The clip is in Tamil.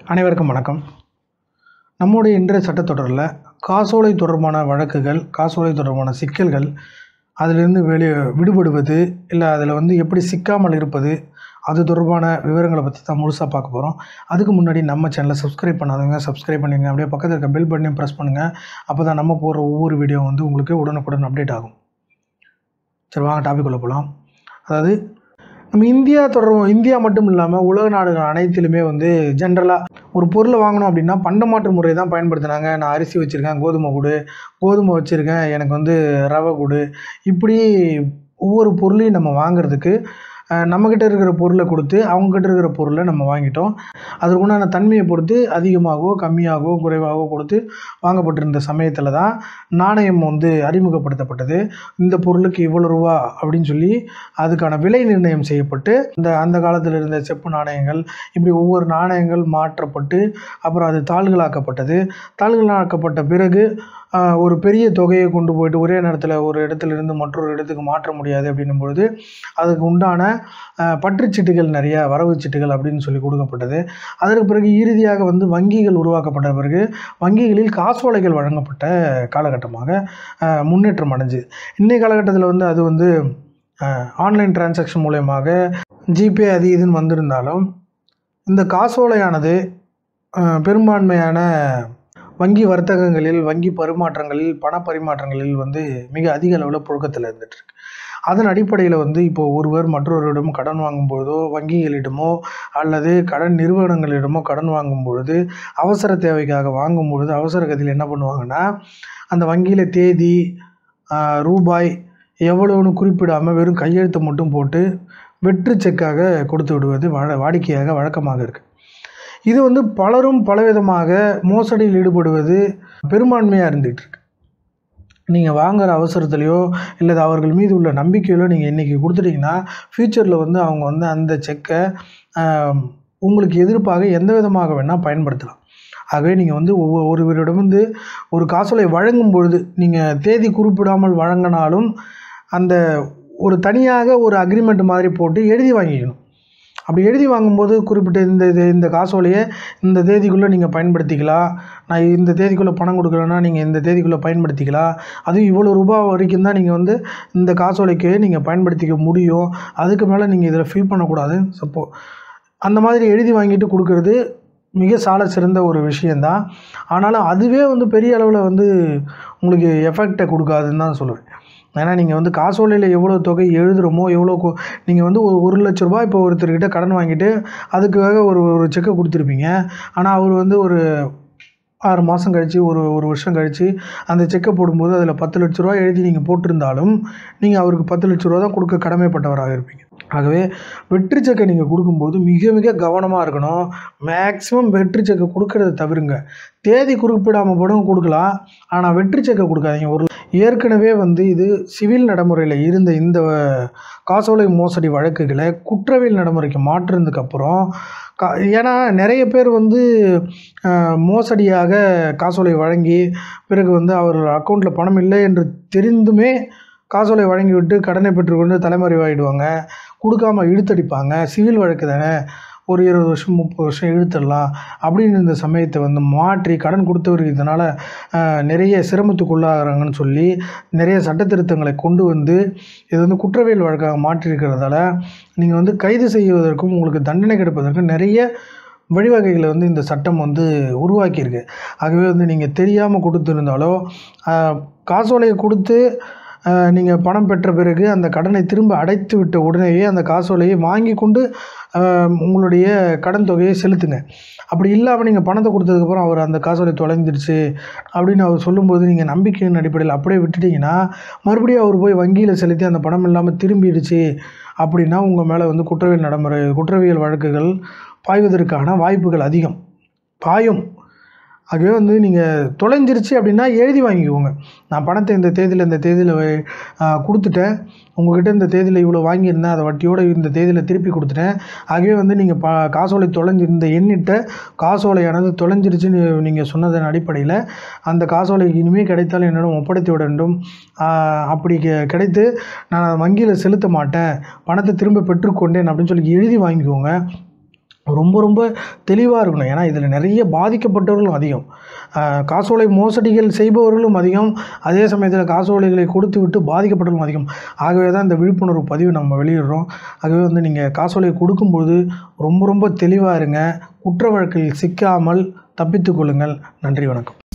அனைவருக்கும் வணக்கம் நம்முடைய இன்றைய சட்டத்தொடரில் காசோலை தொடர்பான வழக்குகள் காசோலை தொடர்பான சிக்கல்கள் அதிலிருந்து வெளியே விடுபடுவது இல்லை அதில் வந்து எப்படி சிக்காமல் இருப்பது அது தொடர்பான விவரங்களை பற்றி தான் முழுசாக பார்க்க போகிறோம் அதுக்கு முன்னாடி நம்ம சேனலை சப்ஸ்கிரைப் பண்ணாதவங்க சப்ஸ்கிரைப் பண்ணிடுங்க அப்படியே பக்கத்தில் இருக்க பெல் பட்டனையும் ப்ரெஸ் பண்ணுங்கள் அப்போ தான் நம்ம போடுற ஒவ்வொரு வீடியோ வந்து உங்களுக்கு உடனுக்குடன் அப்டேட் ஆகும் சரி வாங்க டாபிக் உள்ள போகலாம் அதாவது நம்ம இந்தியா தொடர் இந்தியா மட்டும் இல்லாமல் உலக நாடுகள் அனைத்திலுமே வந்து ஜென்ரலாக ஒரு பொருளை வாங்கணும் அப்படின்னா பண்டமாற்று முறை தான் பயன்படுத்தினாங்க நான் அரிசி வச்சுருக்கேன் கோதுமை கொடு கோதுமை வச்சுருக்கேன் எனக்கு வந்து ரவை கொடு இப்படி ஒவ்வொரு பொருளையும் நம்ம வாங்குறதுக்கு அஹ், நம்மக்கிட்ட இருக்கிற பொருளை கொடுத்து அவங்கக்கிட்ட இருக்கிற பொருளை நம்ம வாங்கிட்டோம் அதுக்கு உண்டான தன்மையை பொறுத்து அதிகமாகவோ கம்மியாகவோ குறைவாகவோ கொடுத்து வாங்கப்பட்டிருந்த சமயத்தில் தான் நாணயம் வந்து அறிமுகப்படுத்தப்பட்டது இந்த பொருளுக்கு இவ்வளோ ரூபா அப்படின்னு சொல்லி அதுக்கான விலை நிர்ணயம் செய்யப்பட்டு இந்த அந்த காலத்தில் இருந்த செப்பு நாணயங்கள் இப்படி ஒவ்வொரு நாணயங்கள் மாற்றப்பட்டு அப்புறம் அது தாள்களாக்கப்பட்டது தாள்களாக்கப்பட்ட பிறகு ஆஹ், ஒரு பெரிய தொகையை கொண்டு போயிட்டு ஒரே நேரத்தில் ஒரு இடத்துல இருந்து மற்றொரு இடத்துக்கு மாற்ற முடியாது அப்படின்னும் பொழுது அதுக்கு உண்டான ஆஹ், பற்றுச்சீட்டுகள் நிறைய வரவு சீட்டுகள் அப்படின்னு சொல்லி கொடுக்கப்பட்டது அதற்கு பிறகு இறுதியாக வந்து வங்கிகள் உருவாக்கப்பட்ட பிறகு வங்கிகளில் காசோலைகள் வழங்கப்பட்ட காலகட்டமாக ஆஹ், முன்னேற்றம் அடைஞ்சுது இன்றைய காலகட்டத்தில் வந்து அது வந்து ஆன்லைன் டிரான்சாக்ஷன் மூலயமாக ஜிபே அது இதுன்னு வந்திருந்தாலும் இந்த காசோலையானது அஹ், பெரும்பான்மையான வங்கி வர்த்தகங்களில் வங்கி பரிமாற்றங்களில் பண பரிமாற்றங்களில் வந்து மிக அதிக அளவில் புழக்கத்தில் இருந்துட்டு இருக்கு அதன் அடிப்படையில் வந்து இப்போ ஒருவர் மற்றொருவரிடம் கடன் வாங்கும் பொழுதோ வங்கிகளிடமோ அல்லது கடன் நிறுவனங்களிடமோ கடன் வாங்கும் பொழுது அவசர தேவைக்காக வாங்கும் பொழுது அவசர கதியில் என்ன பண்ணுவாங்கன்னா அந்த வங்கியில் தேதி ஆஹ், ரூபாய் எவ்வளோன்னு குறிப்பிடாமல் வெறும் கையெழுத்து மட்டும் போட்டு வெற்று செக்காக கொடுத்து விடுவது வழ வாடிக்கையாக வழக்கமாக இருக்குது இது வந்து பலரும் பலவிதமாக மோசடியில் ஈடுபடுவது பெரும்பான்மையாக இருந்துகிட்டு இருக்கு நீங்கள் வாங்குகிற அவசரத்துலையோ இல்லை அவர்கள் மீது உள்ள நம்பிக்கையிலோ நீங்கள் இன்றைக்கி கொடுத்துட்டீங்கன்னா ஃப்யூச்சரில் வந்து அவங்க வந்து அந்த செக்கை ஆம், உங்களுக்கு எதிர்ப்பாக எந்த விதமாக வேணால் பயன்படுத்தலாம் ஆகவே நீங்கள் வந்து ஒவ்வொரு ஒருவரிடம் வந்து ஒரு காசோலை வழங்கும் பொழுது நீங்கள் தேதி குறிப்பிடாமல் வழங்கினாலும் அந்த ஒரு தனியாக ஒரு அக்ரிமெண்ட் மாதிரி போட்டு எழுதி வாங்கிக்கணும் அப்படி எழுதி வாங்கும்போது குறிப்பிட்ட இந்த இது இந்த காசோலையை இந்த தேதிக்குள்ளே நீங்கள் பயன்படுத்திக்கலாம் நான் இந்த தேதிக்குள்ளே பணம் கொடுக்குறேன்னா நீங்கள் இந்த தேதிக்குள்ளே பயன்படுத்திக்கலாம் அதுவும் இவ்வளோ ரூபாய் வரைக்கும் தான் நீங்கள் வந்து இந்த காசோலைக்கு நீங்கள் பயன்படுத்திக்க முடியும் அதுக்கு மேலே நீங்கள் இதில் ஃபில் பண்ணக்கூடாது சப்போ அந்த மாதிரி எழுதி வாங்கிட்டு கொடுக்கறது மிக சால சிறந்த ஒரு விஷயந்தான் ஆனாலும் அதுவே வந்து பெரிய அளவில் வந்து உங்களுக்கு எஃபெக்டை கொடுக்காதுன்னு தான் சொல்லுவேன் ஏன்னா நீங்கள் வந்து காசோலையில் எவ்வளோ தொகை எழுதுகிறோமோ எவ்வளோ நீங்கள் வந்து ஒரு ஒரு லட்ச ரூபாய் இப்போ ஒருத்தர்கிட்ட கடன் வாங்கிட்டு அதுக்காக ஒரு ஒரு செக்கை கொடுத்துருப்பீங்க ஆனால் அவர் வந்து ஒரு ஆறு மாதம் கழித்து ஒரு ஒரு வருஷம் கழித்து அந்த செக்கை போடும்போது அதில் பத்து லட்ச ரூபா எழுதி நீங்கள் போட்டிருந்தாலும் நீங்கள் அவருக்கு பத்து லட்ச ரூபா தான் கொடுக்க கடமைப்பட்டவராக இருப்பீங்க ஆகவே வெற்றி செக்கை நீங்கள் கொடுக்கும்போது மிக மிக கவனமாக இருக்கணும் மேக்ஸிமம் வெற்றி செக்கை கொடுக்கறத தவிருங்க தேதி குறிப்பிடாமல் கூட கொடுக்கலாம் ஆனால் வெற்றி செக்கை கொடுக்காதீங்க ஒரு ஏற்கனவே வந்து இது சிவில் நடைமுறையில் இருந்த இந்த காசோலை மோசடி வழக்குகளை குற்றவியல் நடைமுறைக்கு மாற்றுனதுக்கப்புறம் கா ஏன்னா நிறைய பேர் வந்து அஹ், மோசடியாக காசோலை வழங்கி பிறகு வந்து அவர் அக்கௌண்ட்டில் பணம் இல்லை என்று தெரிந்துமே காசோலை வழங்கிவிட்டு கடனை பெற்றுக்கொண்டு தலைமறைவாயிடுவாங்க கொடுக்காம இழுத்தடிப்பாங்க சிவில் வழக்கு தானே ஒரு இருபது வருஷம் முப்பது வருஷம் இழுத்துடலாம் அப்படின்னு இந்த சமயத்தை வந்து மாற்றி கடன் கொடுத்தவருக்கு இதனால் நிறைய சிரமத்துக்குள்ளாகிறாங்கன்னு சொல்லி நிறைய சட்ட திருத்தங்களை கொண்டு வந்து இது வந்து குற்றவியல் வழக்காக மாற்றியிருக்கிறதால நீங்கள் வந்து கைது செய்வதற்கும் உங்களுக்கு தண்டனை கிடைப்பதற்கும் நிறைய வழிவகைகளை வந்து இந்த சட்டம் வந்து உருவாக்கியிருக்கு ஆகவே வந்து நீங்கள் தெரியாமல் கொடுத்துருந்தாலோ ஆஹ், காசோலையை கொடுத்து நீங்கள் பணம் பெற்ற பிறகு அந்த கடனை திரும்ப அடைத்து விட்ட உடனேயே அந்த காசோலையை வாங்கி கொண்டு ஆஹ், உங்களுடைய கடன் தொகையை செலுத்துங்க அப்படி இல்லாமல் நீங்கள் பணத்தை கொடுத்ததுக்கப்புறம் அவர் அந்த காசோலை தொலைஞ்சிருச்சு அப்படின்னு அவர் சொல்லும்போது நீங்கள் நம்பிக்கையின் அடிப்படையில் அப்படியே விட்டுட்டீங்கன்னா மறுபடியும் அவர் போய் வங்கியில் செலுத்தி அந்த பணம் இல்லாமல் திரும்பிடுச்சு அப்படின்னா உங்கள் மேலே வந்து குற்றவியல் நடைமுறை குற்றவியல் வழக்குகள் பாய்வதற்கான வாய்ப்புகள் அதிகம் பாயும் ஆகவே வந்து நீங்கள் தொலைஞ்சிருச்சு அப்படின்னா எழுதி வாங்கிக்கோங்க நான் பணத்தை இந்த தேதியில் இந்த தேதியில் கொடுத்துட்டேன் உங்ககிட்ட இந்த தேதியில் இவ்வளோ வாங்கியிருந்தேன் அதை வட்டியோடு இந்த தேதியில் திருப்பி கொடுத்துட்டேன் ஆகவே வந்து நீங்கள் ப காசோலை தொலைஞ்சி இந்த எண்ணிட்ட காசோலையானது தொலைஞ்சிருச்சுன்னு நீங்கள் சொன்னதன் அடிப்படையில் அந்த காசோலை இனிமேல் கிடைத்தால் என்னிடம் ஒப்படைத்து விட வேண்டும் ஆஹ் அப்படி கெ- கிடைத்து நான் வங்கியில் செலுத்த மாட்டேன் பணத்தை திரும்ப பெற்றுக்கொண்டேன் அப்படின்னு சொல்லி எழுதி வாங்கிக்கோங்க ரொம்ப ரொம்ப தெளிவாக இருக்கணும் ஏன்னா இதில் நிறைய பாதிக்கப்பட்டவர்களும் அதிகம் ஆஹ் காசோலை மோசடிகள் செய்பவர்களும் அதிகம் அதே சமயத்தில் காசோலைகளை கொடுத்து விட்டு பாதிக்கப்பட்டவர்களும் அதிகம் ஆகவே தான் இந்த விழிப்புணர்வு பதிவு நம்ம வெளியிடுறோம் ஆகவே வந்து நீங்கள் காசோலை கொடுக்கும்போது ரொம்ப ரொம்ப தெளிவாக இருங்க குற்ற வழக்கில் சிக்காமல் தப்பித்துக் கொள்ளுங்கள் நன்றி வணக்கம்